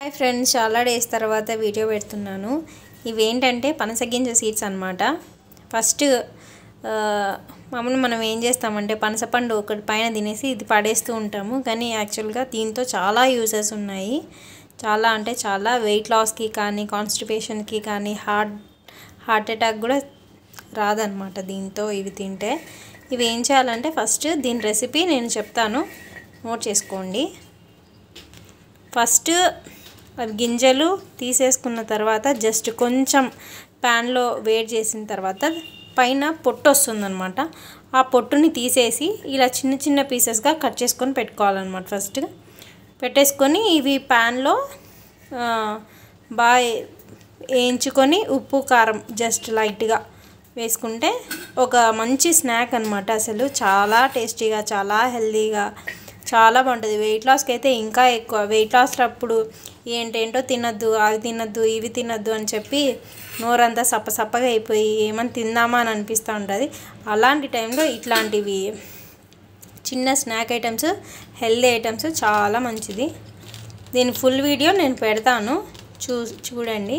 hi friends చాలా days తర్వాత video పెడుతున్నాను ఇవేంటంటే పనసగింజ సీడ్స్ అనమాట ఫస్ట్ మామూలు మనం ఏం చేస్తామంటే పనసపండు ఒకటి పైన తినేసి ఇది పడేస్తూ ఉంటాము కానీ యాక్చువల్గా దీంతో చాలా యూజెస్ ఉన్నాయి చాలా అంటే చాలా వెయిట్ లాస్కి కానీ కాన్స్టిపేషన్కి కానీ హార్ట్ హార్ట్ అటాక్ కూడా రాదనమాట దీంతో ఇవి తింటే ఇవి ఏం చేయాలంటే ఫస్ట్ దీని రెసిపీ నేను చెప్తాను నోట్ చేసుకోండి ఫస్ట్ అవి గింజలు తీసేసుకున్న తర్వాత జస్ట్ కొంచెం ప్యాన్లో వేడి చేసిన తర్వాత పైన పొట్టు వస్తుందన్నమాట ఆ పొట్టుని తీసేసి ఇలా చిన్న చిన్న పీసెస్గా కట్ చేసుకొని పెట్టుకోవాలన్నమాట ఫస్ట్ పెట్టేసుకొని ఇవి ప్యాన్లో బాగా వేయించుకొని ఉప్పు కారం జస్ట్ లైట్గా వేసుకుంటే ఒక మంచి స్నాక్ అనమాట అసలు చాలా టేస్టీగా చాలా హెల్తీగా చాలా బాగుంటుంది వెయిట్ లాస్కి అయితే ఇంకా ఎక్కువ వెయిట్ లాస్ అప్పుడు ఏంటేంటో తినద్దు అవి తినద్దు ఇవి తినద్దు అని చెప్పి నోరంతా సప్పసప్పగా అయిపోయి ఏమని తిందామా అని అనిపిస్తూ ఉంటుంది అలాంటి టైంలో ఇట్లాంటివి చిన్న స్నాక్ ఐటమ్స్ హెల్దీ ఐటమ్స్ చాలా మంచిది దీని ఫుల్ వీడియో నేను పెడతాను చూ చూడండి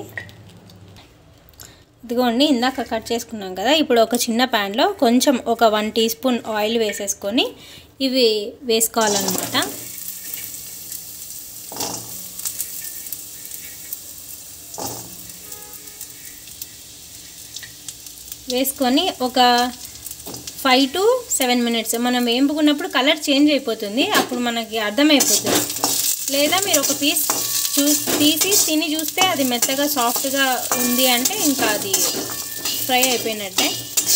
ఇదిగోండి ఇందాక కట్ చేసుకున్నాం కదా ఇప్పుడు ఒక చిన్న ప్యాన్లో కొంచెం ఒక వన్ టీ స్పూన్ ఆయిల్ వేసేసుకొని ఇవి వేసుకోవాలన్నమాట వేసుకొని ఒక ఫైవ్ టు సెవెన్ మినిట్స్ మనం వేంపుకున్నప్పుడు కలర్ చేంజ్ అయిపోతుంది అప్పుడు మనకి అర్థమైపోతుంది లేదా మీరు ఒక పీస్ చూ తీసి తిని చూస్తే అది మెత్తగా సాఫ్ట్గా ఉంది అంటే ఇంకా అది ఫ్రై అయిపోయినట్టే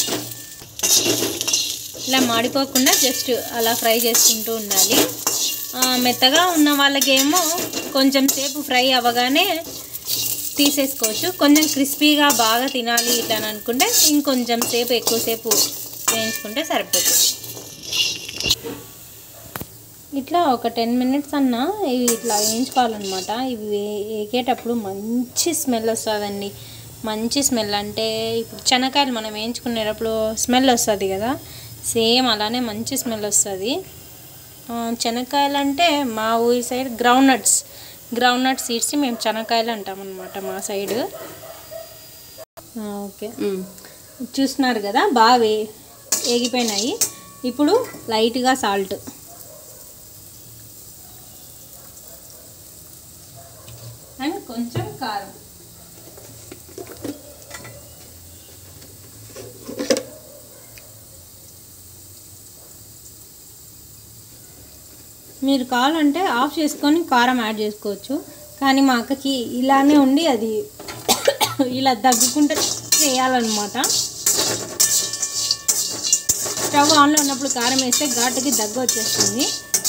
ఇలా మాడిపోకుండా జస్ట్ అలా ఫ్రై చేసుకుంటూ ఉండాలి మెత్తగా ఉన్న వాళ్ళకేమో కొంచెం సేపు ఫ్రై అవ్వగానే తీసేసుకోవచ్చు కొంచెం క్రిస్పీగా బాగా తినాలి ఇట్లా అని అనుకుంటే ఇంకొంచెం సేపు ఎక్కువసేపు వేయించుకుంటే సరిపోతుంది ఇట్లా ఒక టెన్ మినిట్స్ అన్న ఇవి ఇట్లా వేయించుకోవాలన్నమాట ఇవి వేగేటప్పుడు మంచి స్మెల్ వస్తుందండి మంచి స్మెల్ అంటే ఇప్పుడు శనక్కాయలు మనం వేయించుకునేటప్పుడు స్మెల్ వస్తుంది కదా సేమ్ అలానే మంచి స్మెల్ వస్తుంది శనక్కాయలు అంటే మా ఊరి side ground nuts ground nut seeds మేము శనక్కాయలు అంటాం అనమాట మా సైడ్ ఓకే చూస్తున్నారు కదా బాగా వే వేగిపోయినాయి ఇప్పుడు లైట్గా సాల్ట్ అండ్ కొంచెం కారం మీరు కావాలంటే ఆఫ్ చేసుకొని కారం యాడ్ చేసుకోవచ్చు కానీ మా అక్కకి ఇలానే ఉండి అది ఇలా దగ్గుకుంటే చేయాలన్నమాట స్టవ్ ఆన్లో ఉన్నప్పుడు కారం వేస్తే ఘాటుకి దగ్గు వచ్చేస్తుంది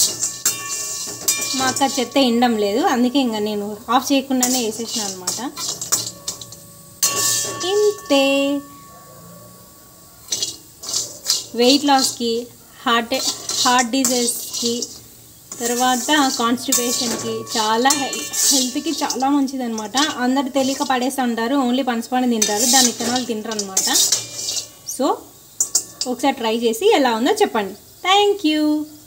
మా అక్క చెత్త ఎండం లేదు అందుకే ఇంకా నేను ఆఫ్ చేయకుండానే వేసేసిన అనమాట ఇంతే వెయిట్ లాస్కి హార్ట్ హార్ట్ డిజీజ్కి తర్వాత కాన్స్టిపేషన్కి చాలా హెల్త్కి చాలా మంచిది అనమాట అందరు తెలియక పడేస్తూ ఉంటారు ఓన్లీ పనసపండు తింటారు దాని ఇత్తనాలు తింటారు అనమాట సో ఒకసారి ట్రై చేసి ఎలా ఉందో చెప్పండి థ్యాంక్ యూ